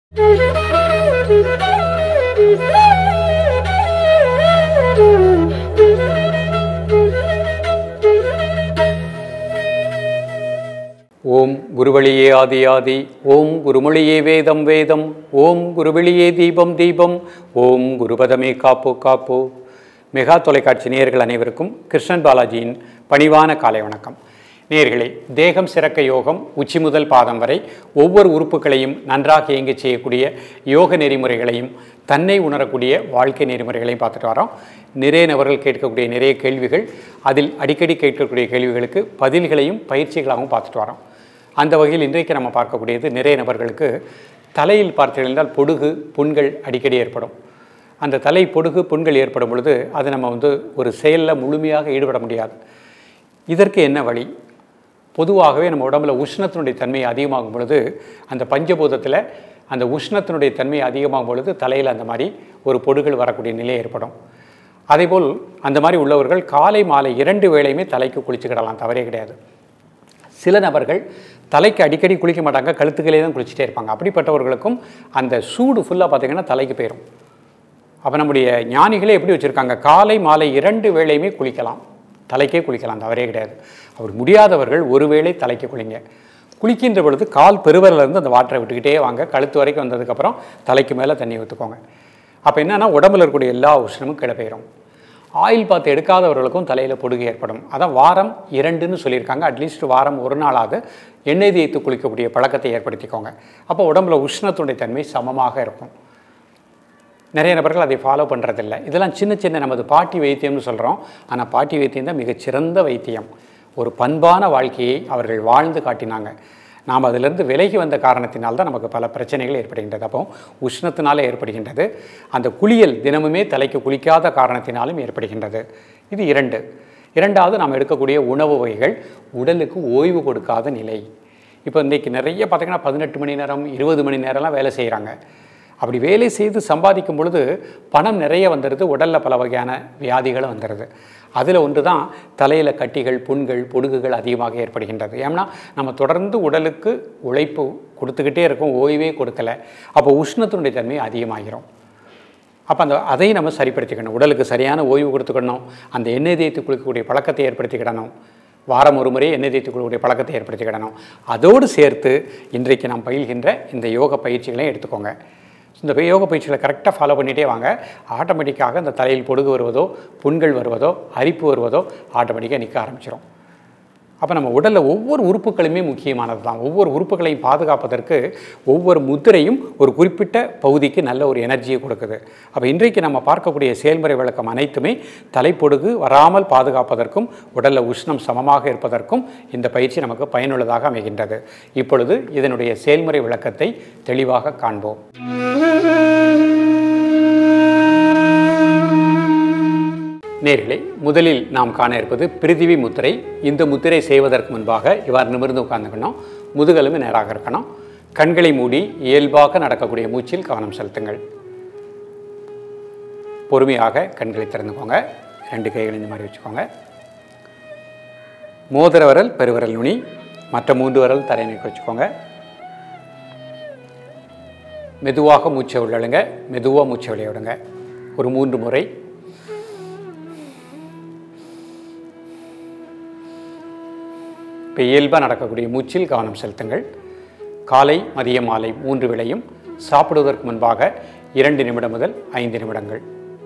ஓம் குருவழியே ஆதி ஆதி ஓம் குருமொழியே வேதம் வேதம் ஓம் குருவெளியே தீபம் தீபம் ஓம் குருபதமே காப்போ காப்போ மெகா தொலைக்காட்சி நேயர்கள் அனைவருக்கும் கிருஷ்ணன் பாலாஜியின் பணிவான காலை வணக்கம் நேயர்களே தேகம் சிறக்க யோகம் உச்சி முதல் பாதம் வரை ஒவ்வொரு உறுப்புகளையும் நன்றாக இயங்கச் செய்யக்கூடிய யோக நெறிமுறைகளையும் தன்னை உணரக்கூடிய வாழ்க்கை நெறிமுறைகளையும் பார்த்துட்டு வரோம் நிறைய நபர்கள் கேட்கக்கூடிய நிறைய கேள்விகள் அதில் அடிக்கடி கேட்கக்கூடிய கேள்விகளுக்கு பதில்களையும் பயிற்சிகளாகவும் பார்த்துட்டு வரோம் அந்த வகையில் இன்றைக்கு நம்ம பார்க்கக்கூடியது நிறைய நபர்களுக்கு தலையில் பார்த்தீர்கள் என்றால் பொடுகு புண்கள் அடிக்கடி ஏற்படும் அந்த தலை பொடுகு புண்கள் ஏற்படும் பொழுது அது நம்ம வந்து ஒரு செயலில் முழுமையாக ஈடுபட முடியாது இதற்கு என்ன வழி பொதுவாகவே நம்ம உடம்புல உஷ்ணத்தினுடைய தன்மை அதிகமாகும் பொழுது அந்த பஞ்சபூதத்தில் அந்த உஷ்ணத்தினுடைய தன்மை அதிகமாகும் பொழுது தலையில் அந்த மாதிரி ஒரு பொடுகள் வரக்கூடிய நிலை ஏற்படும் அதேபோல் அந்த மாதிரி உள்ளவர்கள் காலை மாலை இரண்டு வேளையுமே தலைக்கு குளிச்சுக்கிடலாம் தவறே கிடையாது சில நபர்கள் தலைக்கு அடிக்கடி குளிக்க மாட்டாங்க கழுத்துக்களே தான் குளிச்சுட்டே இருப்பாங்க அப்படிப்பட்டவர்களுக்கும் அந்த சூடு ஃபுல்லாக பார்த்திங்கன்னா தலைக்கு போயிடும் அப்போ நம்முடைய ஞானிகளே எப்படி வச்சுருக்காங்க காலை மாலை இரண்டு வேளையுமே குளிக்கலாம் தலைக்கே குளிக்கலாம் தவறே கிடையாது அப்படி முடியாதவர்கள் ஒரு வேளை தலைக்கு குளிங்க குளிக்கின்ற பொழுது கால் பெருவரிலிருந்து அந்த வாட்டரை விட்டுக்கிட்டே வாங்க கழுத்து வரைக்கும் வந்ததுக்கப்புறம் தலைக்கு மேலே தண்ணி ஊற்றுக்கோங்க அப்போ என்னென்னா உடம்புல இருக்கக்கூடிய எல்லா உஷ்ணமும் கீழே போயிடும் ஆயில் பார்த்து எடுக்காதவர்களுக்கும் தலையில் பொடுகு ஏற்படும் அதான் வாரம் இரண்டுன்னு சொல்லியிருக்காங்க அட்லீஸ்ட் வாரம் ஒரு நாளாவது எண்ணெய் தேய்த்து குளிக்கக்கூடிய பழக்கத்தை ஏற்படுத்திக்கோங்க அப்போ உடம்புல உஷ்ணத்துடைய தன்மை சமமாக இருக்கும் நிறைய நபர்கள் அதை ஃபாலோ பண்ணுறதில்ல இதெல்லாம் சின்ன சின்ன நமது பாட்டி வைத்தியம்னு சொல்கிறோம் ஆனால் பாட்டி வைத்தியம் தான் மிகச்சிறந்த வைத்தியம் ஒரு பண்பான வாழ்க்கையை அவர்கள் வாழ்ந்து காட்டினாங்க நாம் அதிலிருந்து விலகி வந்த காரணத்தினால் தான் நமக்கு பல பிரச்சனைகள் ஏற்படுகின்றது அப்போ உஷ்ணத்தினால ஏற்படுகின்றது அந்த குளியல் தினமுமே தலைக்கு குளிக்காத காரணத்தினாலும் ஏற்படுகின்றது இது இரண்டு இரண்டாவது நாம் எடுக்கக்கூடிய உணவு வகைகள் உடலுக்கு ஓய்வு கொடுக்காத நிலை இப்போ இன்றைக்கி நிறைய பார்த்திங்கன்னா பதினெட்டு மணி நேரம் இருபது மணி நேரம்லாம் வேலை செய்கிறாங்க அப்படி வேலை செய்து சம்பாதிக்கும் பொழுது பணம் நிறைய வந்துடுது உடலில் பல வகையான வியாதிகளும் வந்துடுது அதில் ஒன்று தான் தலையில் கட்டிகள் புண்கள் பொடுகுகள் அதிகமாக ஏற்படுகின்றது ஏன்னா நம்ம தொடர்ந்து உடலுக்கு உழைப்பு கொடுத்துக்கிட்டே இருக்கோம் ஓய்வே கொடுக்கல அப்போ உஷ்ணத்தினுடைய தன்மை அதிகமாகிறோம் அப்போ அந்த அதை நம்ம சரிப்படுத்திக்கணும் உடலுக்கு சரியான ஓய்வு கொடுத்துக்கணும் அந்த எண்ணெய் தேய்த்து குளிக்கக்கூடிய பழக்கத்தை ஏற்படுத்திக்கிடணும் வாரம் ஒரு முறை எண்ணெய் தேய்த்து கொள்ளக்கூடிய பழக்கத்தை ஏற்படுத்திக்கிடணும் அதோடு சேர்த்து இன்றைக்கு நாம் பயில்கின்ற இந்த யோக பயிற்சிகளையும் எடுத்துக்கோங்க இந்த யோக பயிற்சிகளை கரெக்டாக ஃபாலோ பண்ணிகிட்டே வாங்க ஆட்டோமேட்டிக்காக இந்த தலையில் பொடுகு வருவதோ புண்கள் வருவதோ அரிப்பு வருவதோ ஆட்டோமேட்டிக்காக நிற்க ஆரம்பிச்சிடும் அப்போ நம்ம உடலில் ஒவ்வொரு உறுப்புகளுமே முக்கியமானது தான் ஒவ்வொரு உறுப்புகளையும் பாதுகாப்பதற்கு ஒவ்வொரு முத்திரையும் ஒரு குறிப்பிட்ட பகுதிக்கு நல்ல ஒரு எனர்ஜியை கொடுக்குது அப்போ இன்றைக்கு நம்ம பார்க்கக்கூடிய செயல்முறை விளக்கம் அனைத்துமே தலைப்பொடுகு வராமல் பாதுகாப்பதற்கும் உடலில் உஷ்ணம் சமமாக இருப்பதற்கும் இந்த பயிற்சி நமக்கு பயனுள்ளதாக அமைகின்றது இப்பொழுது இதனுடைய செயல்முறை விளக்கத்தை தெளிவாக காண்போம் நேர்களே முதலில் நாம் காண இருப்பது பிரிதிவி முத்திரை இந்த முத்திரை செய்வதற்கு முன்பாக இவ்வாறு நிமிர்ந்து உட்கார்ந்துக்கணும் முதுகெலும்பு நேராக இருக்கணும் கண்களை மூடி இயல்பாக நடக்கக்கூடிய மூச்சில் கவனம் செலுத்துங்கள் பொறுமையாக கண்களை திறந்துக்கோங்க ரெண்டு கைகள் இந்த மாதிரி வச்சுக்கோங்க மோதிர விரல் பெருவிரல் நுனி மற்ற மூன்று விரல் தரை நீக்கி வச்சுக்கோங்க மெதுவாக மூச்சை உள்ளழுங்க மெதுவாக மூச்சை வெளியே விடுங்க ஒரு மூன்று முறை இப்போ இயல்பாக நடக்கக்கூடிய மூச்சில் கவனம் செலுத்துங்கள் காலை மதிய மாலை மூன்று வேளையும் சாப்பிடுவதற்கு முன்பாக இரண்டு நிமிடம் முதல் ஐந்து நிமிடங்கள்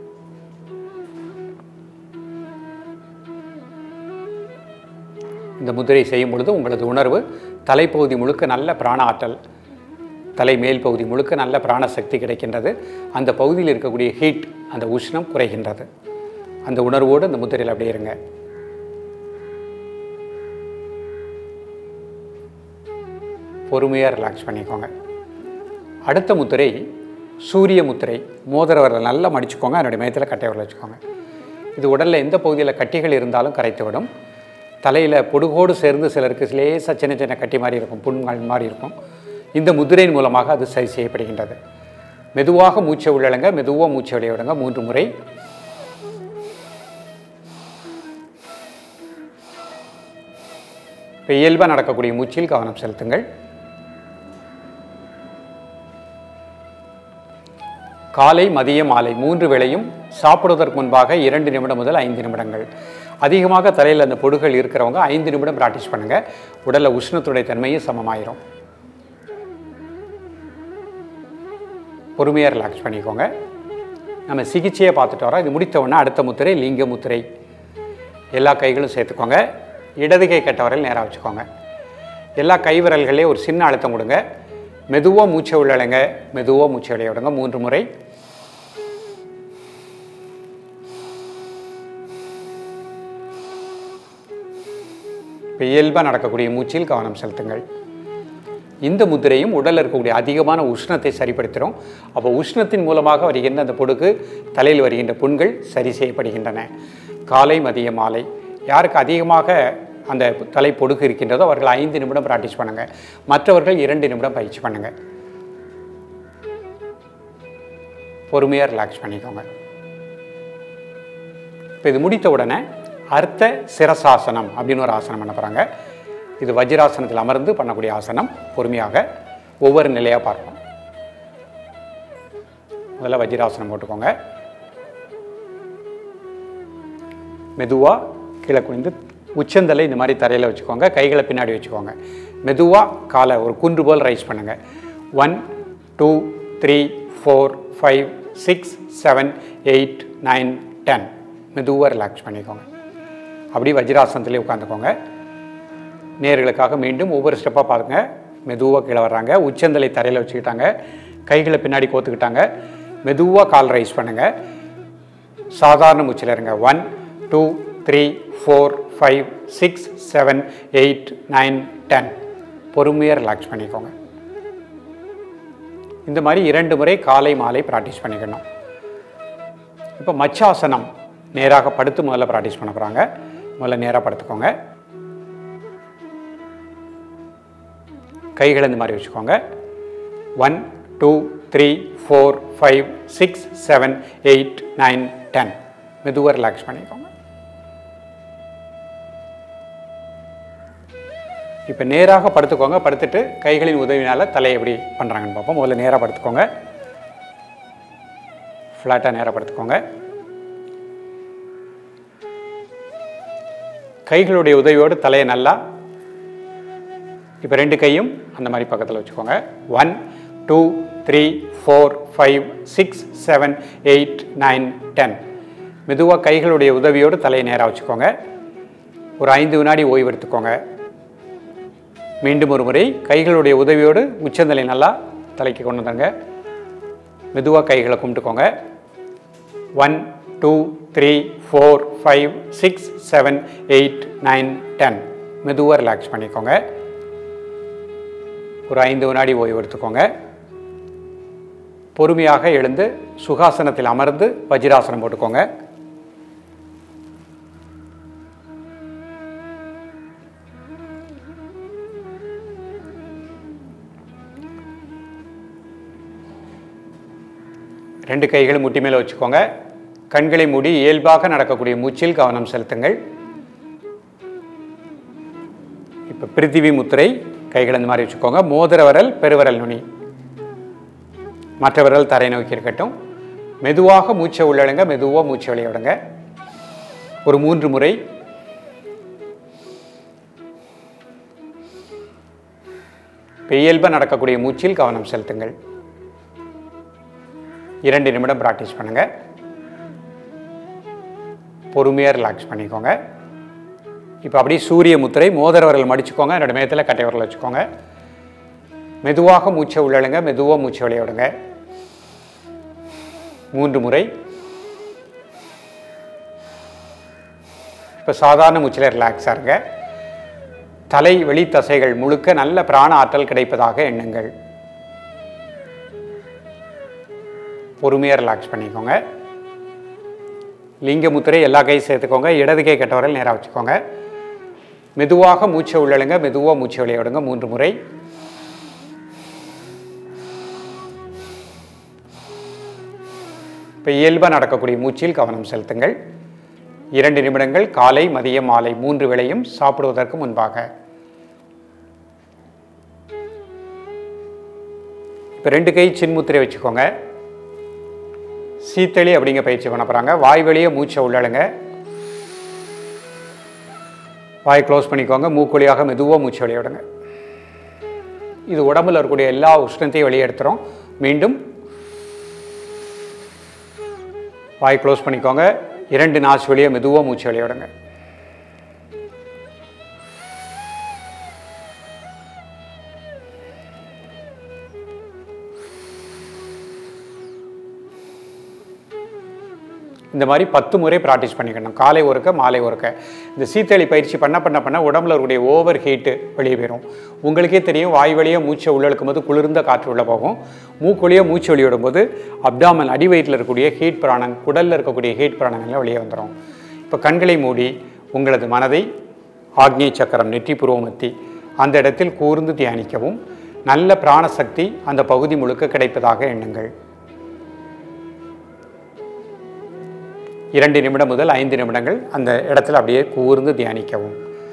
இந்த முதிரை செய்யும் பொழுது உங்களது உணர்வு தலைப்பகுதி முழுக்க நல்ல பிராண ஆற்றல் தலை மேல் பகுதி முழுக்க நல்ல பிராணசக்தி கிடைக்கின்றது அந்த பகுதியில் இருக்கக்கூடிய ஹீட் அந்த உஷ்ணம் குறைகின்றது அந்த உணர்வோடு அந்த முதிரையில் அப்படியே இருங்க பொறுமையாக ரிலாக்ஸ் பண்ணிக்கோங்க அடுத்த முத்திரை சூரிய முத்திரை மோதிர வரலை நல்லா மடிச்சுக்கோங்க அதனுடைய மையத்தில் கட்டை வரல வச்சுக்கோங்க இது உடலில் எந்த பகுதியில் கட்டிகள் இருந்தாலும் கரைத்து விடும் தலையில் பொடுகோடு சேர்ந்து சிலருக்கு லேசாக சின்ன சின்ன கட்டி மாதிரி இருக்கும் புண்கள் மாதிரி இருக்கும் இந்த முதிரையின் மூலமாக அது சரி செய்யப்படுகின்றது மெதுவாக மூச்சை உள்ளடங்க மெதுவாக மூச்சை வெளியே விடுங்க மூன்று முறை இப்போ இயல்பாக நடக்கக்கூடிய மூச்சில் கவனம் செலுத்துங்கள் காலை மதிய மாலை மூன்று வேளையும் சாப்பிடுவதற்கு முன்பாக இரண்டு நிமிடம் முதல் ஐந்து நிமிடங்கள் அதிகமாக தலையில் அந்த பொடுகள் இருக்கிறவங்க ஐந்து நிமிடம் ப்ராக்டிஸ் பண்ணுங்கள் உடலில் உஷ்ணத்துடைய தன்மையும் சமமாயிரும் பொறுமையாக ரிலாக்ஸ் பண்ணிக்கோங்க நம்ம சிகிச்சையை பார்த்துட்டு வரோம் இது முடித்த உடனே அடுத்த முத்திரை லிங்க முத்திரை எல்லா கைகளும் சேர்த்துக்கோங்க இடது கை கட்ட வரையில் நேராக வச்சுக்கோங்க எல்லா கை விரல்களையும் ஒரு சின்ன அழுத்தம் கொடுங்க மெதுவாக மூச்சை உள்ளடங்க மெதுவாக மூச்சை விளைய விடுங்க மூன்று முறை இப்போ இயல்பாக நடக்கக்கூடிய மூச்சில் கவனம் செலுத்துங்கள் இந்த முத்திரையும் உடலில் இருக்கக்கூடிய அதிகமான உஷ்ணத்தை சரிப்படுத்துகிறோம் அப்போ உஷ்ணத்தின் மூலமாக வருகின்ற அந்த பொடுகு தலையில் வருகின்ற புண்கள் சரி செய்யப்படுகின்றன காலை மதிய மாலை யாருக்கு அதிகமாக அந்த தலை பொடுகு இருக்கின்றதோ அவர்கள் ஐந்து நிமிடம் ப்ராக்டிஸ் பண்ணுங்கள் மற்றவர்கள் இரண்டு நிமிடம் பயிற்சி பண்ணுங்கள் பொறுமையாக ரிலாக்ஸ் பண்ணிக்கோங்க இப்போ இது முடித்த உடனே அர்த்த சிரசாசனம் அப்படின்னு ஒரு ஆசனம் பண்ண போகிறாங்க இது வஜ்ராசனத்தில் அமர்ந்து பண்ணக்கூடிய ஆசனம் பொறுமையாக ஒவ்வொரு நிலையாக பார்ப்போம் முதல்ல வஜ்ராசனம் போட்டுக்கோங்க மெதுவாக கீழே குனிந்து உச்சந்தலை இந்த மாதிரி தரையில் வச்சுக்கோங்க கைகளை பின்னாடி வச்சுக்கோங்க மெதுவாக காலை ஒரு குன்று போல் ரைஸ் பண்ணுங்கள் one two three four five six seven eight nine ten மெதுவாக ரிலாக்ஸ் பண்ணிக்கோங்க அப்படி வஜ்ராசனத்திலே உட்காந்துக்கோங்க நேர்களுக்காக மீண்டும் ஒவ்வொரு ஸ்டெப்பாக பாருங்க மெதுவாக கீழே வர்றாங்க உச்சந்தலை தரையில் வச்சுக்கிட்டாங்க கைகளை பின்னாடி கோத்துக்கிட்டாங்க மெதுவாக கால் ரைஸ் பண்ணுங்கள் சாதாரண மூச்சில் இருங்க one two three four five six seven eight nine ten பொறுமையாக ரிலாக்ஸ் பண்ணிக்கோங்க இந்த மாதிரி இரண்டு முறை காலை மாலை ப்ராக்டிஸ் பண்ணிக்கணும் இப்போ மச்சாசனம் நேராக படுத்து முதல்ல ப்ராக்டிஸ் பண்ண போகிறாங்க முதல்ல நேராக படுத்துக்கோங்க கைகளை இந்த மாதிரி வச்சுக்கோங்க one two three four five six seven eight nine ten மெதுவாக ரிலாக்ஸ் பண்ணிக்கோங்க இப்போ நேராக படுத்துக்கோங்க படுத்துட்டு கைகளின் உதவினால் தலையை எப்படி பண்ணுறாங்கன்னு பார்ப்போம் முதல்ல நேராக படுத்துக்கோங்க ஃப்ளாட்டாக நேராக படுத்துக்கோங்க கைகளுடைய உதவியோடு தலையை நல்லா இப்போ ரெண்டு கையும் அந்த மாதிரி பக்கத்தில் வச்சுக்கோங்க one two three four five six seven eight nine ten மெதுவாக கைகளுடைய உதவியோடு தலையை நேராக வச்சுக்கோங்க ஒரு ஐந்து வினாடி ஓய்வு எடுத்துக்கோங்க மீண்டும் ஒரு முறை கைகளுடைய உதவியோடு உச்சந்தலை நல்லா தலைக்கு கொண்டு வந்துருங்க மெதுவாக கைகளை கும்பிட்டுக்கோங்க one two three four five six seven eight nine ten மெதுவாக ரிலாக்ஸ் பண்ணிக்கோங்க ஒரு ஐந்து வினாடி ஓய்வு எடுத்துக்கோங்க பொறுமையாக எழுந்து சுகாசனத்தில் அமர்ந்து வஜ்ராசனம் போட்டுக்கோங்க ரெண்டு கைகளும் முட்டி மேலே வச்சுக்கோங்க கண்களை மூடி இயல்பாக நடக்கக்கூடிய மூச்சில் கவனம் செலுத்துங்கள் இப்போ பிரித்திவி முத்திரை கைகள் இந்த மாதிரி வச்சுக்கோங்க மோதிர விரல் பெருவிரல் நுனி மற்ற விரல் தரை நோக்கி இருக்கட்டும் மெதுவாக மூச்சை உள்ளடங்க மெதுவாக மூச்சை வெளிய விடுங்க ஒரு மூன்று முறை இப்போ இயல்பாக நடக்கக்கூடிய மூச்சில் கவனம் செலுத்துங்கள் இரண்டு நிமிடம் ப்ராக்டிஸ் பண்ணுங்க பொறுமையாக ரிலாக்ஸ் பண்ணிக்கோங்க இப்போ அப்படியே சூரிய முத்திரை மோதிர விரல் மடிச்சுக்கோங்க என்னோட மேத்தில் கட்டை விரல் வச்சுக்கோங்க மெதுவாக மூச்சை உள்ளழுங்க மெதுவாக மூச்சை வெளிய விடுங்க மூன்று முறை இப்போ சாதாரண மூச்சில் ரிலாக்ஸாக இருங்க தலை வெளி தசைகள் முழுக்க நல்ல பிராண ஆற்றல் கிடைப்பதாக எண்ணுங்கள் பொறுமையாக ரிலாக்ஸ் பண்ணிக்கோங்க லிங்க முத்திரை எல்லா கையும் சேர்த்துக்கோங்க இடது கை கட்டவரையில் நேராக வச்சுக்கோங்க மெதுவாக மூச்சை உள்ளழுங்க மெதுவாக மூச்சை வெளிய விடுங்க மூன்று முறை இப்போ இயல்பாக நடக்கக்கூடிய மூச்சில் கவனம் செலுத்துங்கள் இரண்டு நிமிடங்கள் காலை மதியம் மாலை மூன்று வேளையும் சாப்பிடுவதற்கு முன்பாக இப்போ ரெண்டு கை சின்முத்திரை வச்சுக்கோங்க சீத்தளி அப்படிங்கிற பயிற்சி பண்ண போகிறாங்க வாய் வழியே மூச்சை உள்ளழுங்க வாய் க்ளோஸ் பண்ணிக்கோங்க மூக்குழியாக மெதுவாக மூச்சு வெளியே விடுங்க இது உடம்புல இருக்கக்கூடிய எல்லா உஷ்ணத்தையும் வெளியே எடுத்துரும் மீண்டும் வாய் க்ளோஸ் பண்ணிக்கோங்க இரண்டு நாச்சு வழியாக மெதுவாக மூச்சு வெளியே விடுங்க இந்த மாதிரி பத்து முறை ப்ராக்டிஸ் பண்ணிக்கணும் காலை ஒருக்க மாலை ஒருக்க இந்த சீத்தளி பயிற்சி பண்ண பண்ண பண்ண உடம்புல இருக்கக்கூடிய ஓவர் ஹீட்டு வெளியே போயிடும் உங்களுக்கே தெரியும் வாய் வழியாக மூச்சை உள்ளழுக்கும் போது குளிர்ந்த காற்று உள்ளே போகும் மூக்குழியாக மூச்சு வெளியே விடும்போது அப்டாமன் அடி வயிற்றில் இருக்கக்கூடிய ஹீட் பிராணன் குடலில் இருக்கக்கூடிய ஹீட் பிராணங்கள்லாம் வெளியே வந்துடும் இப்போ கண்களை மூடி உங்களது மனதை ஆக்னேய சக்கரம் நெற்றி புருவமத்தி அந்த இடத்தில் கூர்ந்து தியானிக்கவும் நல்ல பிராணசக்தி அந்த பகுதி முழுக்க கிடைப்பதாக எண்ணுங்கள் இரண்டு நிமிடம் முதல் ஐந்து நிமிடங்கள் அந்த இடத்துல அப்படியே கூர்ந்து தியானிக்கவும்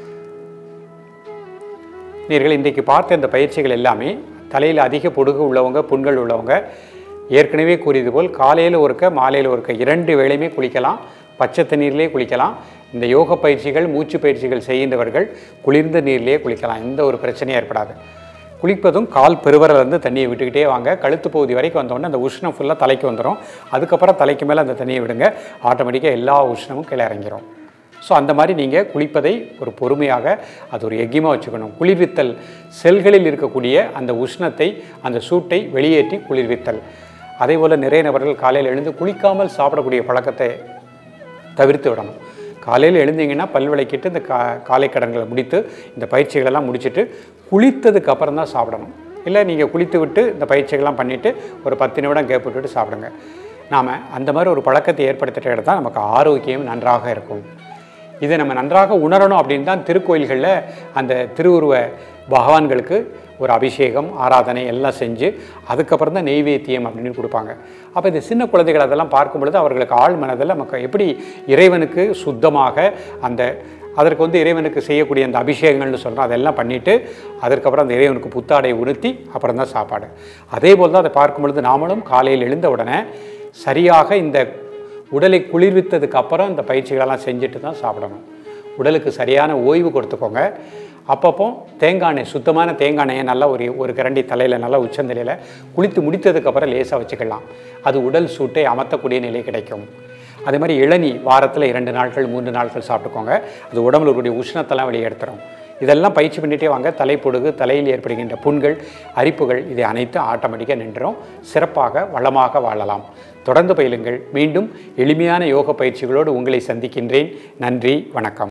நீங்கள் இன்றைக்கு பார்த்த இந்த பயிற்சிகள் எல்லாமே தலையில் அதிக பொடுகு உள்ளவங்க புண்கள் உள்ளவங்க ஏற்கனவே கூறியது போல் காலையில் ஒருக்க மாலையில் ஒருக்க இரண்டு வேளையுமே குளிக்கலாம் பச்சை தண்ணீர்லேயே குளிக்கலாம் இந்த யோக பயிற்சிகள் மூச்சு பயிற்சிகள் செய்கின்றவர்கள் குளிர்ந்த நீர்லேயே குளிக்கலாம் எந்த ஒரு பிரச்சனையும் ஏற்படாது குளிப்பதும் கால் பெருவரிலிருந்து தண்ணியை விட்டுக்கிட்டே வாங்க கழுத்து பகுதி வரைக்கும் வந்தோடனே அந்த உஷ்ணம் ஃபுல்லாக தலைக்கு வந்துடும் அதுக்கப்புறம் தலைக்கு மேலே அந்த தண்ணியை விடுங்க ஆட்டோமேட்டிக்காக எல்லா உஷ்ணமும் கீழே இறங்கிரும் ஸோ அந்த மாதிரி நீங்கள் குளிப்பதை ஒரு பொறுமையாக அது ஒரு எக்கியமாக வச்சுக்கணும் குளிர்வித்தல் செல்களில் இருக்கக்கூடிய அந்த உஷ்ணத்தை அந்த சூட்டை வெளியேற்றி குளிர்வித்தல் அதே போல் நிறைய நபர்கள் காலையில் எழுந்து குளிக்காமல் சாப்பிடக்கூடிய பழக்கத்தை தவிர்த்து விடணும் காலையில் எழுந்தீங்கன்னா பல் விளக்கிட்டு இந்த கா காலை கடன்களை முடித்து இந்த பயிற்சிகளெல்லாம் முடிச்சுட்டு குளித்ததுக்கு அப்புறம் தான் சாப்பிடணும் இல்லை நீங்கள் குளித்து விட்டு இந்த பயிற்சிகள்லாம் பண்ணிவிட்டு ஒரு பத்து நிமிடம் கேப் விட்டுட்டு சாப்பிடுங்க நாம் அந்த மாதிரி ஒரு பழக்கத்தை ஏற்படுத்திட்டு தான் நமக்கு ஆரோக்கியம் நன்றாக இருக்கும் இதை நம்ம நன்றாக உணரணும் அப்படின்னு தான் திருக்கோயில்களில் அந்த திருவுருவ பகவான்களுக்கு ஒரு அபிஷேகம் ஆராதனை எல்லாம் செஞ்சு அதுக்கப்புறம் தான் நெய்வேத்தியம் அப்படின்னு கொடுப்பாங்க அப்போ இந்த சின்ன குழந்தைகள் அதெல்லாம் பார்க்கும் பொழுது அவர்களுக்கு ஆழ் மனதில் நமக்கு எப்படி இறைவனுக்கு சுத்தமாக அந்த அதற்கு வந்து இறைவனுக்கு செய்யக்கூடிய அந்த அபிஷேகங்கள்னு சொல்கிறோம் அதெல்லாம் பண்ணிவிட்டு அதற்கப்புறம் அந்த இறைவனுக்கு புத்தாடை உணர்த்தி அப்புறம் தான் சாப்பாடு அதே போல் தான் அதை பார்க்கும் பொழுது நாமளும் காலையில் எழுந்த உடனே சரியாக இந்த உடலை குளிர்வித்ததுக்கு அப்புறம் இந்த பயிற்சிகளெல்லாம் செஞ்சுட்டு தான் சாப்பிடணும் உடலுக்கு சரியான ஓய்வு கொடுத்துக்கோங்க அப்பப்போ தேங்காய் எண்ணெய் சுத்தமான தேங்காய் எண்ணெயை நல்லா ஒரு ஒரு கரண்டி தலையில் நல்லா உச்சந்தலையில் குளித்து முடித்ததுக்கப்புறம் லேசாக வச்சுக்கலாம் அது உடல் சூட்டை அமர்த்தக்கூடிய நிலை கிடைக்கும் அதே மாதிரி இளநீ வாரத்தில் இரண்டு நாட்கள் மூன்று நாட்கள் சாப்பிட்டுக்கோங்க அது உடம்புல இருக்கக்கூடிய உஷ்ணத்தெல்லாம் வெளியே எடுத்துரும் இதெல்லாம் பயிற்சி பண்ணிகிட்டே வாங்க தலைப்பொடுகு தலையில் ஏற்படுகின்ற புண்கள் அரிப்புகள் இதை அனைத்தும் ஆட்டோமேட்டிக்காக நின்றோம் சிறப்பாக வளமாக வாழலாம் தொடர்ந்து பயிலுங்கள் மீண்டும் எளிமையான யோக பயிற்சிகளோடு உங்களை சந்திக்கின்றேன் நன்றி வணக்கம்